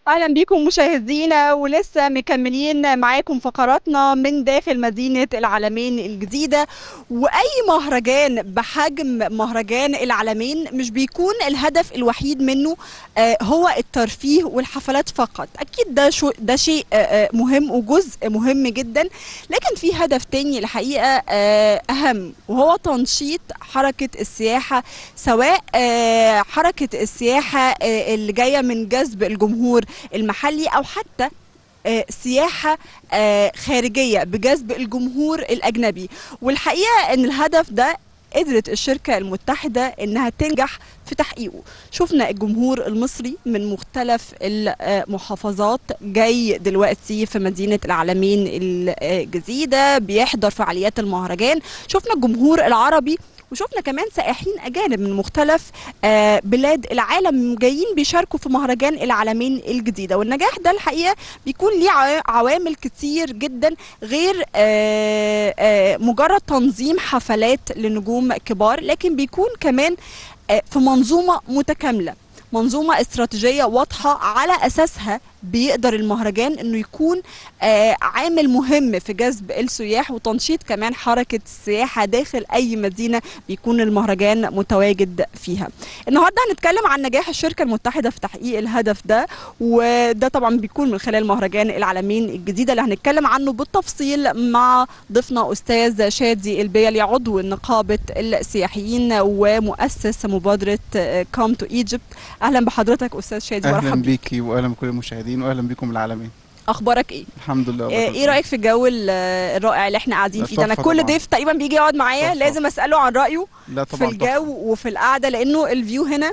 اهلا بيكم مشاهدينا ولسه مكملين معاكم فقراتنا من داخل مدينه العالمين الجديده واي مهرجان بحجم مهرجان العالمين مش بيكون الهدف الوحيد منه آه، هو الترفيه والحفلات فقط اكيد ده شو ده شيء آه، آه، مهم وجزء مهم جدا لكن في هدف تاني الحقيقه آه، اهم وهو تنشيط حركه السياحه سواء آه، حركه السياحه آه، اللي جايه من جذب الجمهور المحلي او حتى آه، سياحة آه، خارجية بجذب الجمهور الأجنبي والحقيقة أن الهدف ده قدرت الشركة المتحدة أنها تنجح في تحقيقه شفنا الجمهور المصري من مختلف المحافظات جاي دلوقتي في مدينة العالمين الجديدة بيحضر فعاليات المهرجان شفنا الجمهور العربي وشفنا كمان سائحين اجانب من مختلف آه، بلاد العالم جايين بيشاركوا في مهرجان العالمين الجديده والنجاح ده الحقيقه بيكون ليه عوا- عوامل كتير جدا غير آه، آه، مجرد تنظيم حفلات لنجوم كبار لكن بيكون كمان آه، في منظومه متكامله منظومه استراتيجيه واضحه على اساسها بيقدر المهرجان انه يكون آه، عامل مهم في جذب السياح وتنشيط كمان حركه السياحه داخل اي مدينه بيكون المهرجان متواجد فيها. النهارده هنتكلم عن نجاح الشركه المتحده في تحقيق الهدف ده وده طبعا بيكون من خلال مهرجان العالمين الجديده اللي هنتكلم عنه بالتفصيل مع ضيفنا استاذ شادي البيلي عضو نقابه السياحيين ومؤسس مبادره كام تو ايجيبت اهلا بحضرتك استاذ شادي اهلا مرحبا بيك بيكي واهلا بكل المشاهدين واهلا بكم العالمين اخبارك ايه؟ الحمد لله آه، والله ايه كويس. رايك في الجو ال- الرائع اللي احنا قاعدين فيه ده انا تحفة كل طبعاً. ضيف تقريبا بيجي يقعد معايا تحفة. لازم اساله عن رايه لا في طبعا الجو تحفة. وفي القعده لانه الفيو هنا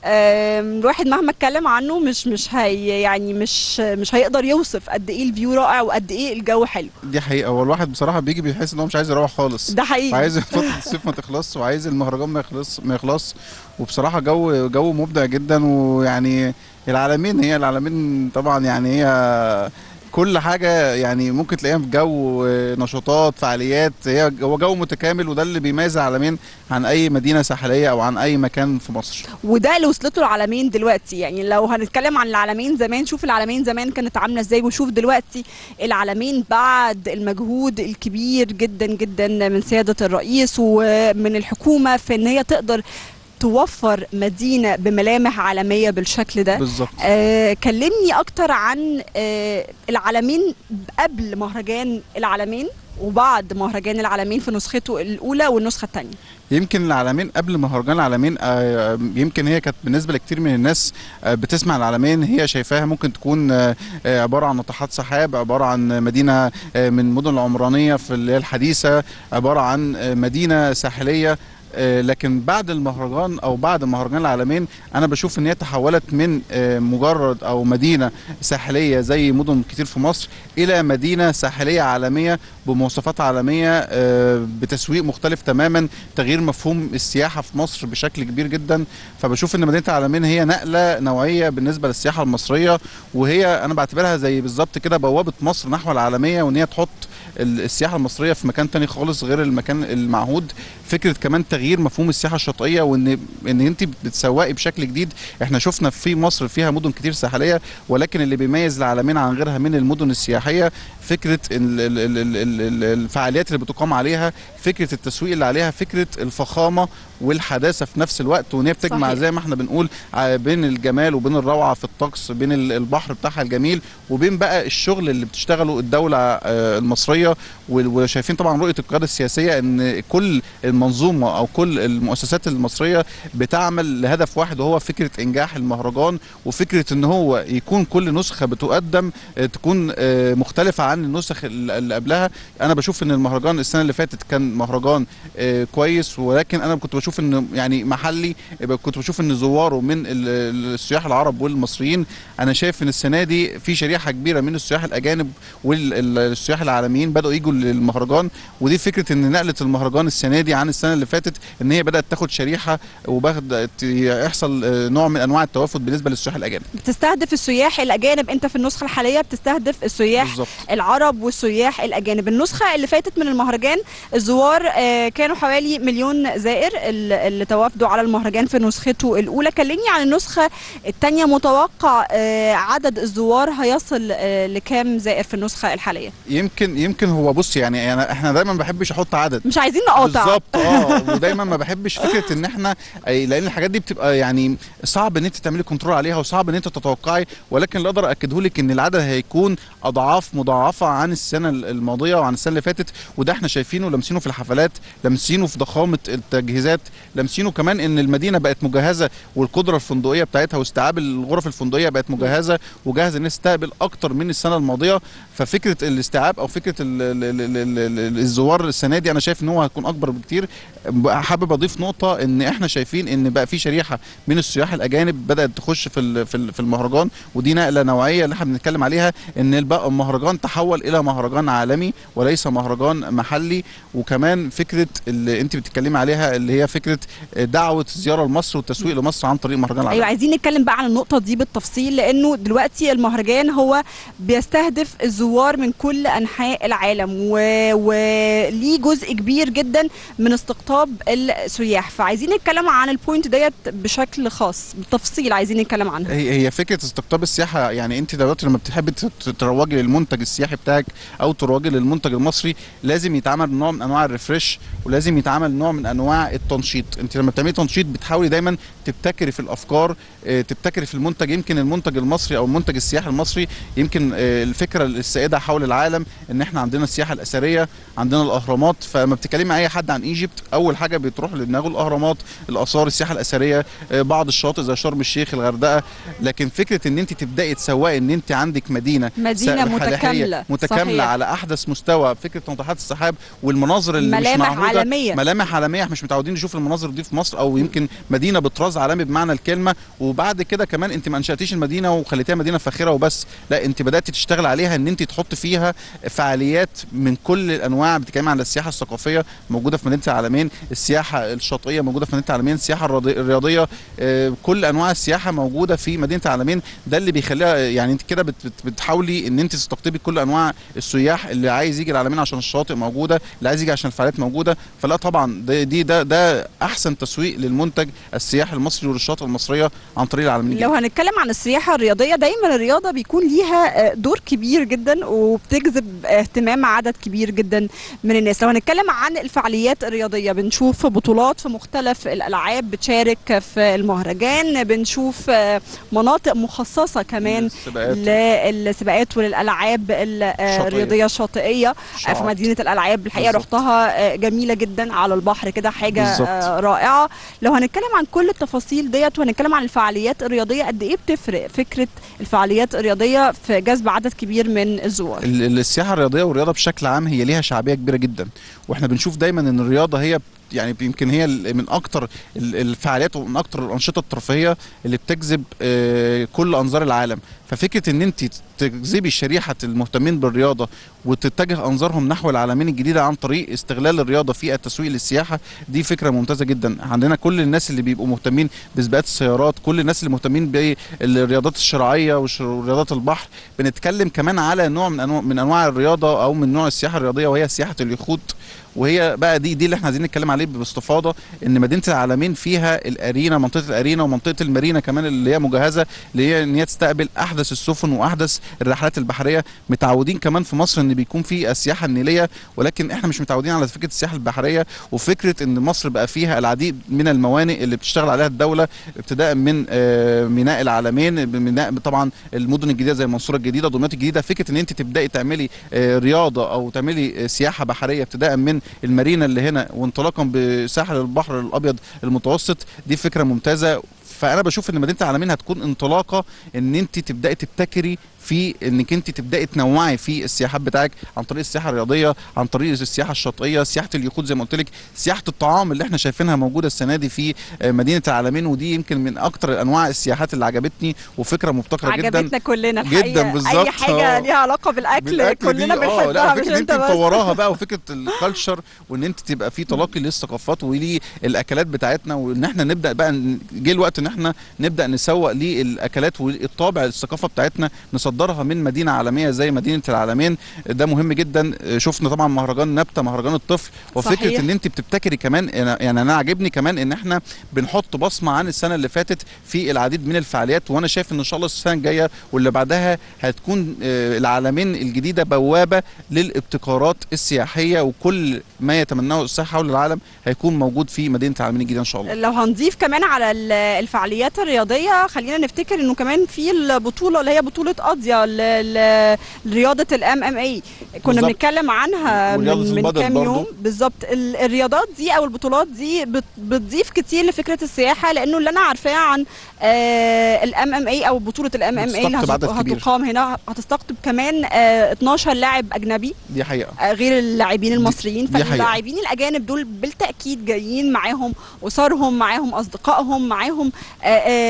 آم، الواحد مهما اتكلم عنه مش مش هي يعني مش مش هيقدر يوصف قد ايه الفيو رائع وقد ايه الجو حلو دي حقيقه هو الواحد بصراحه بيجي بيحس ان هو مش عايز يروح خالص ده حقيقي وعايز فتره الصيف ما تخلص وعايز المهرجان ما يخلص ما يخلص وبصراحه جو جو مبدع جدا ويعني العالمين هي العالمين طبعا يعني هي كل حاجة يعني ممكن تلاقيها في جو نشاطات فعاليات هي هو جو متكامل وده اللي بيميز العالمين عن أي مدينة ساحلية أو عن أي مكان في مصر. وده اللي وصلته العالمين دلوقتي يعني لو هنتكلم عن العالمين زمان شوف العالمين زمان كانت عامله ازاي وشوف دلوقتي العالمين بعد المجهود الكبير جدا جدا من سياده الرئيس ومن الحكومه في ان هي تقدر توفر مدينه بملامح عالميه بالشكل ده بالظبط. آه كلمني اكتر عن آه العالمين قبل مهرجان العالمين وبعد مهرجان العالمين في نسخته الاولى والنسخه الثانيه يمكن العالمين قبل مهرجان العالمين آه، يمكن هي كانت بالنسبه لكتير من الناس آه، بتسمع العالمين هي شايفاها ممكن تكون آه، آه، عباره عن ناطحات سحاب عباره عن مدينه آه، من المدن العمرانيه في اللي هي الحديثه عباره عن آه، مدينه ساحليه آه، لكن بعد المهرجان او بعد مهرجان العالمين انا بشوف ان هي تحولت من آه، مجرد او مدينه ساحليه زي مدن كتير في مصر الى مدينه ساحليه عالميه بمواصفات عالميه آه، بتسويق مختلف تماما تغيير مفهوم السياحه في مصر بشكل كبير جدا فبشوف ان مدينه العالمين هي نقله نوعيه بالنسبه للسياحه المصريه وهي انا بعتبرها زي بالظبط كده بوابه مصر نحو العالميه وان هي تحط ال- السياحه المصريه في مكان تاني خالص غير المكان المعهود فكره كمان تغيير مفهوم السياحه الشاطئيه وان ان انت بتسوقي بشكل جديد احنا شفنا في مصر فيها مدن كتير ساحليه ولكن اللي بيميز العالمين عن غيرها من المدن السياحيه فكره ال- ال- ال- ال- ال- ال- الفعاليات اللي بتقام عليها فكره التسويق اللي عليها فكره الفخامه والحداثه في نفس الوقت وان هي بتجمع صحيح. زي ما احنا بنقول ع- بين الجمال وبين الروعه في الطقس بين ال- البحر بتاعها الجميل وبين بقى الشغل اللي بتشتغله الدوله آه، المصريه وال- وشايفين طبعا رؤيه القياده السياسيه ان كل المنظومه او كل المؤسسات المصريه بتعمل لهدف واحد وهو فكره انجاح المهرجان وفكره ان هو يكون كل نسخه بتقدم آه، تكون آه، مختلفه عن النسخ ال- اللي قبلها انا بشوف ان المهرجان السنه اللي فاتت كان مهرجان آه، كويس ولكن انا كنت بشوف ان يعني محلي يبقى كنت بشوف ان زواره من ال- السياح العرب والمصريين انا شايف ان السنه دي في شريحه كبيره من السياح الاجانب والسياح العالميين العالمين بداوا يجوا للمهرجان ودي فكره ان نقله المهرجان السنه دي عن السنه اللي فاتت ان هي بدات تاخد شريحه وبدات يحصل آه، نوع من انواع التوافد بالنسبه للسياح الاجانب بتستهدف السياح الاجانب انت في النسخه الحاليه بتستهدف السياح بالظبط العرب والسياح الاجانب النسخه اللي فاتت من المهرجان الزوار آه، كانوا حوالي مليون زائر ال- اللي توافدوا على المهرجان في نسخته الاولى كلمني عن النسخه الثانيه متوقع آه، عدد الزوار هيصل آه، لكام زائر في النسخه الحاليه يمكن يمكن هو بص يعني أنا احنا دايما ما بحبش احط عدد مش عايزين نقاطع بالظبط اه ودايما ما بحبش فكره ان احنا أي- لان الحاجات دي بتبقى يعني صعب ان انت تعملي كنترول عليها وصعب ان انت تتوقعي ولكن اللي اقدر اكده لك ان العدد هيكون اضعاف مضاعفه عن السنه الماضيه وعن السنه اللي فاتت وده احنا شايفينه لامسينه في الحفلات لامسينه في ضخامه التجهيزات لامسينه كمان ان المدينه بقت مجهزه والقدره الفندقيه بتاعتها واستيعاب الغرف الفندقيه بقت مجهزه وجاهزه ان تستقبل اكتر من السنه الماضيه ففكره الاستيعاب او فكره ال- ال- ال- ال- ال- الزوار السنه دي انا شايف ان هو هيكون اكبر بكتير بقى حابب اضيف نقطه ان احنا شايفين ان بقى في شريحه من السياح الاجانب بدات تخش في ال- في ال- في المهرجان ودي نقله نوعيه اللي احنا بنتكلم عليها ان بقى المهرجان تحول الى مهرجان عالمي وليس مهرجان محلي وكمان فكره اللي انت بتتكلمي عليها اللي هي فكره دعوه الزياره لمصر والتسويق لمصر عن طريق مهرجان العالمي ايوه عايزين نتكلم بقى عن النقطه دي بالتفصيل لانه دلوقتي المهرجان هو بيستهدف الزوار من كل انحاء العالم و- وليه جزء كبير جدا من استقطاب السياح فعايزين نتكلم عن البوينت ديت بشكل خاص بالتفصيل عايزين نتكلم عنها هي هي فكره استقطاب السياحه يعني انت دلوقتي لما بتحبي تت- تروجي للمنتج السياحي بتاعك او تروجي للمنتج المصري لازم يتعمل نوع من انواع الريفرش ولازم يتعمل نوع من انواع التنشيط انت لما بتعملي تنشيط بتحاولي دايما تبتكري في الافكار آه، تبتكري في المنتج يمكن المنتج المصري او المنتج السياحي المصري يمكن آه، الفكره السائده حول العالم ان احنا عندنا السياحه الاثريه عندنا الاهرامات فلما بتكلمي اي حد عن ايجيبت اول حاجه بتروح لدماغه الاهرامات الاثار السياحه الاثريه آه، بعض الشواطئ زي شرم الشيخ الغردقه لكن فكره ان انت تبداي تسوقي ان انت عندك مدينه مدينه ساحلية متكامله متكامله صحيح. على احدث مستوى فكره ناطحات السحاب والمناظر اللي مش ملامح معهودة عالميه ملامح عالميه احنا مش متعودين نشوف المناظر دي في مصر او يمكن مدينه بطراز عالمي بمعنى الكلمه وبعد كده كمان انت ما انشاتيش المدينه وخليتيها مدينه فاخره وبس لا انت بدات تشتغل عليها ان انت تحط فيها فعاليات من كل الانواع بتتكلم عن السياحه الثقافيه موجوده في مدينه العالمين السياحه الشاطئيه موجوده في مدينه العالمين السياحه الرياضي- الرياضيه آه، كل انواع السياحه موجوده في مدينه العالمين ده اللي بيخليها يعني انت كده بت- بت- بتحاولي ان انت تستقطبي كل انواع السياح اللي عايز يجي العالمين عشان الشاطئ موجوده اللي عايز يجي عشان الفعاليات موجوده فلا طبعا ده دي ده ده احسن تسويق للمنتج السياحي المصري وللشاطئ المصريه عن طريق العالمين لو هنتكلم عن السياحة الرياضية دايما الرياضة بيكون ليها آه، دور كبير جدا وبتجذب اهتمام عدد كبير جدا من الناس لو هنتكلم عن الفعاليات الرياضية بنشوف بطولات في مختلف الألعاب بتشارك في المهرجان بنشوف آه، مناطق مخصصة كمان السباقات للسباقات وللألعاب ال- آه، شاطئية. الرياضية الشاطئية آه، في شعار. مدينة الألعاب الحقيقة بالظبط. رحتها آه، جميلة جدا على البحر كده حاجة بالظبط. آه، رائعة لو هنتكلم عن كل التفاصيل ديت وهنتكلم عن الفعاليات الرياضيه قد ايه بتفرق فكره الفعاليات الرياضيه في جذب عدد كبير من الزوار ال- ال- السياحه الرياضيه والرياضه بشكل عام هي ليها شعبيه كبيره جدا واحنا بنشوف دايما ان الرياضه هي يعني يمكن هي ال- من اكتر ال- الفعاليات ومن اكتر الانشطه الترفيهيه اللي بتجذب آه، كل انظار العالم ففكره ان انت تجذبي شريحه المهتمين بالرياضه وتتجه انظارهم نحو العالمين الجديده عن طريق استغلال الرياضه في التسويق للسياحه دي فكره ممتازه جدا عندنا كل الناس اللي بيبقوا مهتمين بسباقات السيارات كل الناس اللي مهتمين بالرياضات الشراعيه وش- ورياضات البحر بنتكلم كمان على نوع من انواع من انواع الرياضه او من نوع السياحه الرياضيه وهي سياحه اليخوت وهي بقى دي دي اللي احنا عايزين نتكلم عليه باستفاضه ان مدينه العالمين فيها الارينا منطقه الارينا ومنطقه المارينا كمان اللي هي مجهزه اللي هي ان هي تستقبل احدث السفن واحدث الرحلات البحريه متعودين كمان في مصر ان بيكون في السياحه النيليه ولكن احنا مش متعودين على فكره السياحه البحريه وفكره ان مصر بقى فيها العديد من الموانئ اللي بتشتغل عليها الدوله ابتداء من آه، ميناء العالمين ميناء طبعا المدن الجديده زي المنصوره الجديده دمياط الجديده فكره ان انت تبداي تعملي آه، رياضه او تعملي آه، سياحه بحريه ابتداء من المارينا اللي هنا وانطلاقا بساحل البحر الابيض المتوسط دي فكره ممتازه فانا بشوف ان مدينه العالمين هتكون انطلاقه ان انت تبداي تبتكري في انك انت تبداي تنوعي في السياحات بتاعك عن طريق السياحه الرياضيه عن طريق السياحه الشاطئيه سياحه اليخوت زي ما قلت لك سياحه الطعام اللي احنا شايفينها موجوده السنه دي في آه، مدينه العالمين ودي يمكن من اكتر انواع السياحات اللي عجبتني وفكره مبتكره جدا عجبتنا كلنا جداً الحقيقه بالظبط، اي حاجه آه. ليها علاقه بالاكل, بالأكل كلنا دي، آه، لا بنحبها مش فكره ان انت انت بس مطوراها بقى وفكره الكالتشر وان انت تبقى في تلاقي للثقافات وللاكلات بتاعتنا وان احنا نبدا بقى ن- جه الوقت ان احنا نبدا نسوق للاكلات والطابع الثقافه بتاعتنا نصدرها من مدينه عالميه زي مدينه العالمين ده مهم جدا شفنا طبعا مهرجان نبته مهرجان الطفل وفكره صحيح. ان انت بتبتكري كمان أنا- يعني انا عاجبني كمان ان احنا بنحط بصمه عن السنه اللي فاتت في العديد من الفعاليات وانا شايف ان ان شاء الله السنه الجايه واللي بعدها هتكون آه، العالمين الجديده بوابه للابتكارات السياحيه وكل ما يتمناه السياحه حول العالم هيكون موجود في مدينه العالمين الجديده ان شاء الله لو هنضيف كمان على ال- الفعاليات الرياضيه خلينا نفتكر انه كمان في البطوله اللي هي بطوله قاضيه ل- ل- لرياضه الام ام اي كنا بالظبط. بنتكلم عنها ورياضة من, من البدل كام برضو. يوم بالظبط ال- الرياضات دي او البطولات دي بت- بتضيف كتير لفكره السياحه لانه اللي انا عارفاه عن الام ام اي او بطوله الام ام اي اللي بتستقطب عدد هتق- كبير. هتقام هنا هتستقطب كمان آه، 12 لاعب اجنبي دي حقيقه آه، غير اللاعبين المصريين دي حقيقة. فاللاعبين الاجانب دول بالتاكيد جايين معاهم اسرهم معاهم اصدقائهم معاهم آه،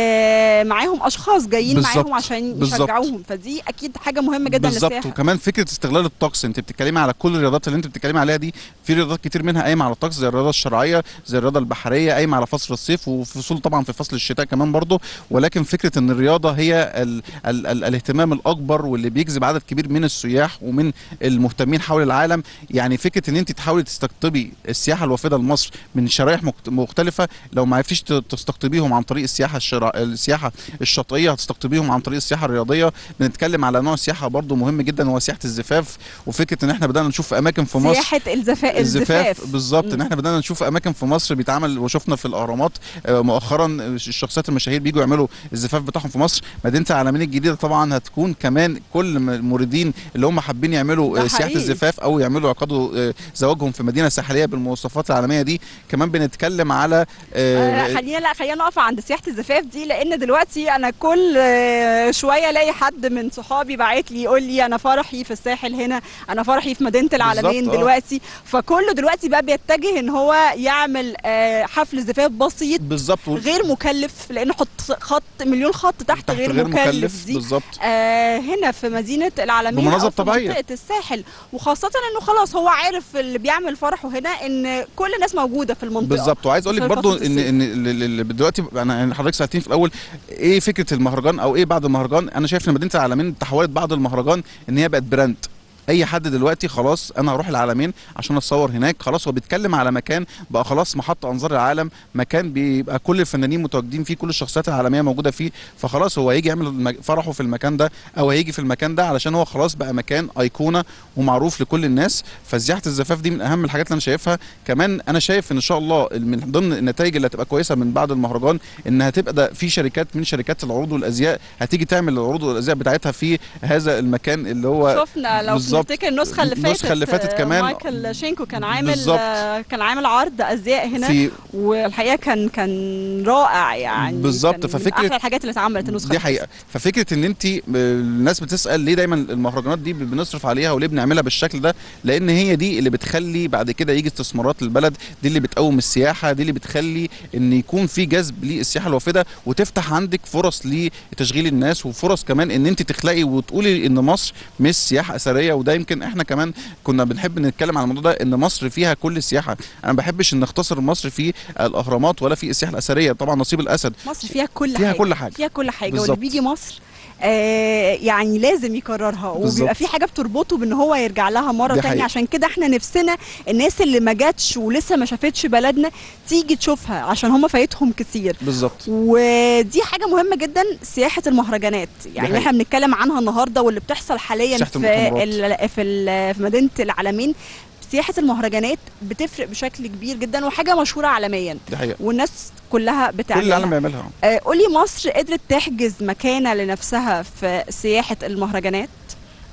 آه، معاهم اشخاص جايين بالظبط. معاهم عشان بالظبط. يشجعوهم فدي اكيد حاجه مهمه جدا بالظبط للسياحه وكمان فكره استغلال الطقس انت بتتكلمي على كل الرياضات اللي انت بتتكلمي عليها دي في رياضات كتير منها قايمه على الطقس زي الرياضه الشرعيه زي الرياضه البحريه قايمه على فصل الصيف وفصول طبعا في فصل الشتاء كمان برضه ولكن فكره ان الرياضه هي ال ال ال الاهتمام الاكبر واللي بيجذب عدد كبير من السياح ومن المهتمين حول العالم يعني فكره ان انت تحاولي تستقطبي السياحه الوافده لمصر من شرائح مكت- مختلفه لو ما عرفتيش ت- تستقطبيهم عن طريق السياحه الشرا... السياحه الشاطئيه هتستقطبيهم عن طريق السياحه الرياضيه بنتكلم على نوع سياحه برضه مهم جدا هو سياحه الزفاف وفكره ان احنا بدانا نشوف اماكن في مصر سياحه الزفاف الزفاف بالظبط ان مم. احنا بدانا نشوف اماكن في مصر بيتعمل وشفنا في الاهرامات آه، مؤخرا الشخصيات المشاهير بيجوا يعملوا الزفاف بتاعهم في مصر مدينه العالمين الجديده طبعا هتكون كمان كل م- الموردين اللي هم حابين يعملوا ده آه، سياحه حقيقي. الزفاف او يعملوا يعقدوا آه، زواجهم في مدينه ساحليه بالمواصفات العالميه دي كمان بنتكلم على آه، آه، خلينا لا خلينا نقف عند سياحه الزفاف دي لان دلوقتي انا كل آه، شويه الاقي حد من صحابي باعت لي يقول لي انا فرحي في الساحل هنا انا فرحي في مدينه العالمين بالظبط، آه. دلوقتي فكله دلوقتي بقى بيتجه ان هو يعمل آه، حفل زفاف بسيط بالظبط و- غير مكلف لانه حط خط مليون خط تحت, تحت غير, مكلف, دي بالظبط آه هنا في مدينه العالمين بمناظر أو في طبيعية. منطقه الساحل وخاصه انه خلاص هو عارف اللي بيعمل فرحه هنا ان كل الناس موجوده في المنطقه بالظبط وعايز اقول لك في برضو فترة ان الصيف. ان ال- ال- ال- دلوقتي انا يعني حضرتك سالتني في الاول ايه فكره المهرجان او ايه بعد المهرجان انا شايف ان مدينه العالمين تحولت بعد المهرجان ان هي بقت براند اي حد دلوقتي خلاص انا هروح العالمين عشان اتصور هناك خلاص هو بيتكلم على مكان بقى خلاص محط انظار العالم مكان بيبقى كل الفنانين متواجدين فيه كل الشخصيات العالميه موجوده فيه فخلاص هو هيجي يعمل المج- فرحه في المكان ده او هيجي في المكان ده علشان هو خلاص بقى مكان ايقونه ومعروف لكل الناس فزياحه الزفاف دي من اهم الحاجات اللي انا شايفها كمان انا شايف ان ان شاء الله من ضمن النتائج اللي هتبقى كويسه من بعد المهرجان ان هتبقى ده في شركات من شركات العروض والازياء هتيجي تعمل العروض والازياء بتاعتها في هذا المكان اللي هو شفنا لو بالظبط. نفتكر النسخه اللي فاتت النسخة اللي فاتت آه، كمان. مايكل شينكو كان عامل بالظبط. آه، كان عامل عرض ازياء هنا في والحقيقه كان كان رائع يعني بالظبط، كان من ففكرة- احلى الحاجات اللي اتعملت النسخه دي حقيقه ففكره ان انت الناس بتسال ليه دايما المهرجانات دي بنصرف عليها وليه بنعملها بالشكل ده لان هي دي اللي بتخلي بعد كده يجي استثمارات للبلد دي اللي بتقوم السياحه دي اللي بتخلي ان يكون في جذب للسياحه الوافده وتفتح عندك فرص لتشغيل الناس وفرص كمان ان انت تخلقي وتقولي ان مصر مش سياحه اثريه وده يمكن احنا كمان كنا بنحب نتكلم على الموضوع ده ان مصر فيها كل السياحه انا ما بحبش ان نختصر مصر في الاهرامات ولا في السياحه الاثريه طبعا نصيب الاسد مصر فيها كل فيها حاجه كل حاجه فيها كل حاجه واللي بالظبط. بيجي مصر آه يعني لازم يكررها وبيبقى بالظبط. في حاجه بتربطه بان هو يرجع لها مره دي تانية حقيقة. عشان كده احنا نفسنا الناس اللي ما جاتش ولسه ما شافتش بلدنا تيجي تشوفها عشان هم فايتهم كتير بالظبط ودي حاجه مهمه جدا سياحه المهرجانات يعني حقيقة. احنا بنتكلم عنها النهارده واللي بتحصل حاليا سياحة في المؤتمرات. ال- في ال- في مدينه العالمين سياحه المهرجانات بتفرق بشكل كبير جدا وحاجه مشهوره عالميا دي حقيقه والناس كلها كل بتعملها العالم بيعملها آه، قولي مصر قدرت تحجز مكانة لنفسها في سياحة المهرجانات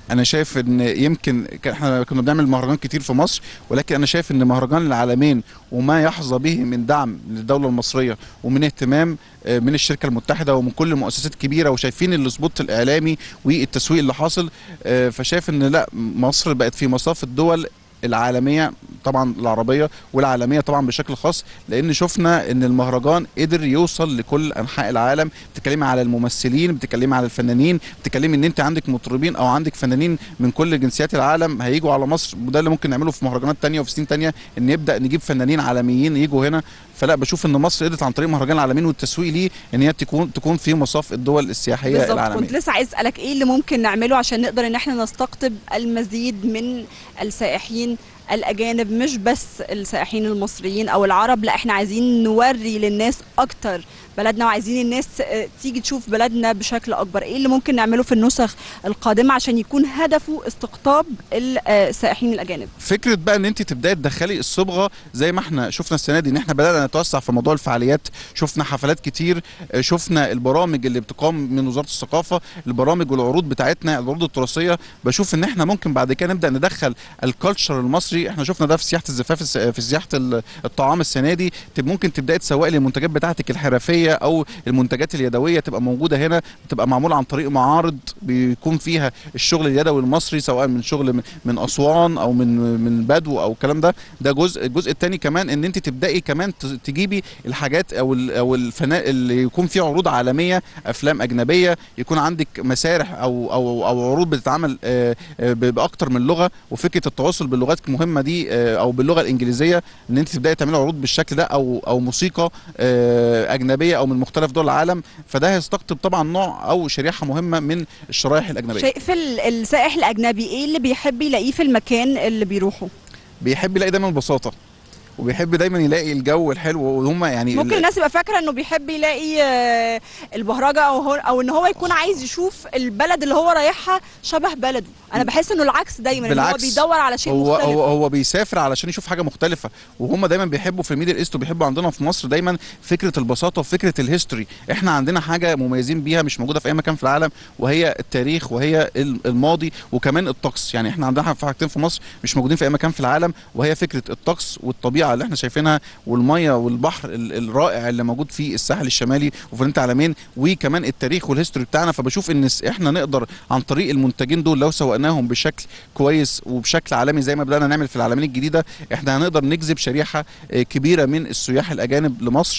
انا شايف ان يمكن كان- احنا كنا بنعمل مهرجان كتير في مصر ولكن انا شايف ان مهرجان العالمين وما يحظى به من دعم للدوله المصريه ومن اهتمام آه، من الشركه المتحده ومن كل المؤسسات الكبيره وشايفين السبوت الاعلامي والتسويق اللي حاصل آه، فشايف ان لا مصر بقت في مصاف الدول العالميه طبعا العربيه والعالميه طبعا بشكل خاص لان شفنا ان المهرجان قدر يوصل لكل انحاء العالم بتتكلمي على الممثلين بتتكلمي على الفنانين بتتكلمي ان انت عندك مطربين او عندك فنانين من كل جنسيات العالم هيجوا على مصر وده اللي ممكن نعمله في مهرجانات تانية وفي سنين تانية ان يبدا نجيب فنانين عالميين يجوا هنا فلا بشوف ان مصر قدرت عن طريق مهرجان العالمين والتسويق ليه ان هي تكون تكون في مصاف الدول السياحيه بالظبط العالميه كنت لسه عايز اسالك ايه اللي ممكن نعمله عشان نقدر ان احنا نستقطب المزيد من السائحين الاجانب مش بس السائحين المصريين او العرب لا احنا عايزين نوري للناس اكتر بلدنا وعايزين الناس آه، تيجي تشوف بلدنا بشكل اكبر ايه اللي ممكن نعمله في النسخ القادمه عشان يكون هدفه استقطاب السائحين الاجانب فكره بقى ان انت تبداي تدخلي الصبغه زي ما احنا شفنا السنه دي ان احنا بدانا نتوسع في موضوع الفعاليات شفنا حفلات كتير آه، شفنا البرامج اللي بتقام من وزاره الثقافه البرامج والعروض بتاعتنا العروض التراثيه بشوف ان احنا ممكن بعد كده نبدا ندخل الكالتشر المصري احنا شفنا ده في سياحه الزفاف الس- في سياحه ال- الطعام السنه دي تب- ممكن تبداي تسوقي للمنتجات بتاعتك الحرفيه او المنتجات اليدويه تبقى موجوده هنا بتبقى معموله عن طريق معارض بيكون فيها الشغل اليدوي المصري سواء من شغل من, من اسوان او من من بدو او الكلام ده ده جزء الجزء الثاني كمان ان انت تبداي كمان ت- تجيبي الحاجات او ال- او الفناء اللي يكون فيه عروض عالميه افلام اجنبيه يكون عندك مسارح او او او عروض بتتعمل آه، آه، ب- باكتر من لغه وفكره التواصل باللغات المهمه دي آه، او باللغه الانجليزيه ان انت تبداي تعملي عروض بالشكل ده او او موسيقى آه، اجنبيه او من مختلف دول العالم فده هيستقطب طبعا نوع او شريحه مهمه من الشرائح الاجنبيه شايف ال- السائح الاجنبي ايه اللي بيحب يلاقيه في المكان اللي بيروحه بيحب يلاقي دايما البساطه وبيحب دايما يلاقي الجو الحلو وهم يعني ممكن ال- الناس تبقى فاكره انه بيحب يلاقي آه، البهرجه او هو او ان هو يكون عايز يشوف البلد اللي هو رايحها شبه بلده انا بحس انه العكس دايما ان هو بالعكس. بيدور على شيء هو مختلف هو هو بيسافر علشان يشوف حاجه مختلفه وهم دايما بيحبوا في الميدل ايست وبيحبوا عندنا في مصر دايما فكره البساطه وفكره الهيستوري احنا عندنا حاجه مميزين بيها مش موجوده في اي مكان في العالم وهي التاريخ وهي ال- الماضي وكمان الطقس يعني احنا عندنا في حاجتين في مصر مش موجودين في اي مكان في العالم وهي فكره الطقس والطبيعه اللي احنا شايفينها والميه والبحر ال- الرائع اللي موجود في الساحل الشمالي وفي مدينه العلمين وكمان التاريخ والهيستوري بتاعنا فبشوف ان س- احنا نقدر عن طريق المنتجين دول لو سوقناهم بشكل كويس وبشكل عالمي زي ما بدانا نعمل في العالمين الجديده احنا هنقدر نجذب شريحه آه، كبيره من السياح الاجانب لمصر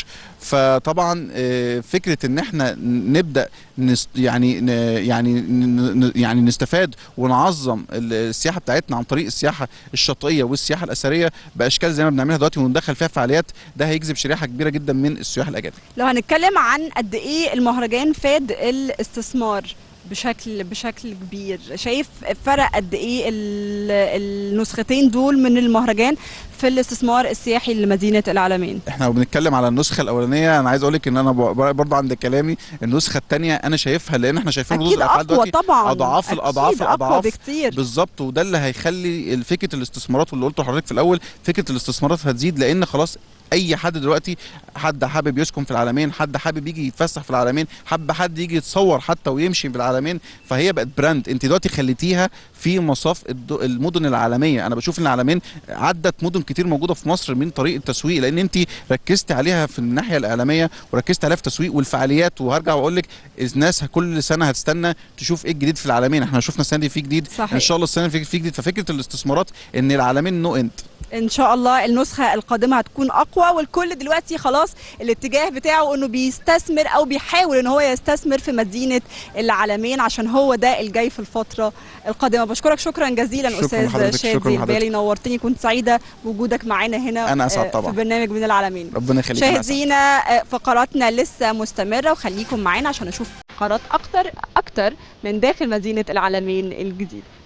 فطبعا آه، فكره ان احنا نبدا نست يعني ن- يعني ن- ن- يعني نستفاد ونعظم ال- السياحه بتاعتنا عن طريق السياحه الشاطئيه والسياحه الاثريه باشكال زي ما بنعملها دلوقتي وندخل فيها فعاليات ده هيجذب شريحه كبيره جدا من السياح الاجانب لو هنتكلم عن قد ايه المهرجان فاد الاستثمار بشكل بشكل كبير شايف فرق قد ايه ال- النسختين دول من المهرجان في الاستثمار السياحي لمدينه العالمين احنا بنتكلم على النسخه الاولانيه انا عايز اقول لك ان انا ب- برضه عند كلامي النسخه الثانيه انا شايفها لان احنا شايفين ردود اكيد الافعال اقوى دلوقتي طبعا أضعاف أكيد الأضعاف اقوى الأضعاف بكتير بالظبط وده اللي هيخلي فكره الاستثمارات واللي قلته لحضرتك في الاول فكره الاستثمارات هتزيد لان خلاص اي حد دلوقتي حد حابب يسكن في العالمين حد حابب يجي يتفسح في العالمين حب حد يجي يتصور حتى ويمشي في العالمين فهي بقت براند انت دلوقتي خليتيها في مصاف الد- المدن العالميه انا بشوف ان العالمين عدت مدن كتير موجوده في مصر من طريق التسويق لان انت ركزت عليها في الناحيه الاعلاميه وركزت عليها في التسويق والفعاليات وهرجع واقول لك الناس كل سنه هتستنى تشوف ايه الجديد في العالمين احنا شفنا السنه دي في جديد صحيح. ان شاء الله السنه في في جديد ففكره الاستثمارات ان العالمين نو اند ان شاء الله النسخه القادمه هتكون اقوى والكل دلوقتي خلاص الاتجاه بتاعه انه بيستثمر او بيحاول ان هو يستثمر في مدينه العالمين عشان هو ده الجاي في الفتره القادمه بشكرك شكرا جزيلا شكراً استاذ لحضرتك، شادي شكراً لحضرتك. البالي نورتني كنت سعيده بوجودك معانا هنا أنا أسعد آه، طبعاً. في برنامج من العالمين ربنا يخليك أنا أسعد. مشاهدينا آه، فقراتنا لسه مستمره وخليكم معانا عشان نشوف فقرات اكتر اكتر من داخل مدينه العالمين الجديده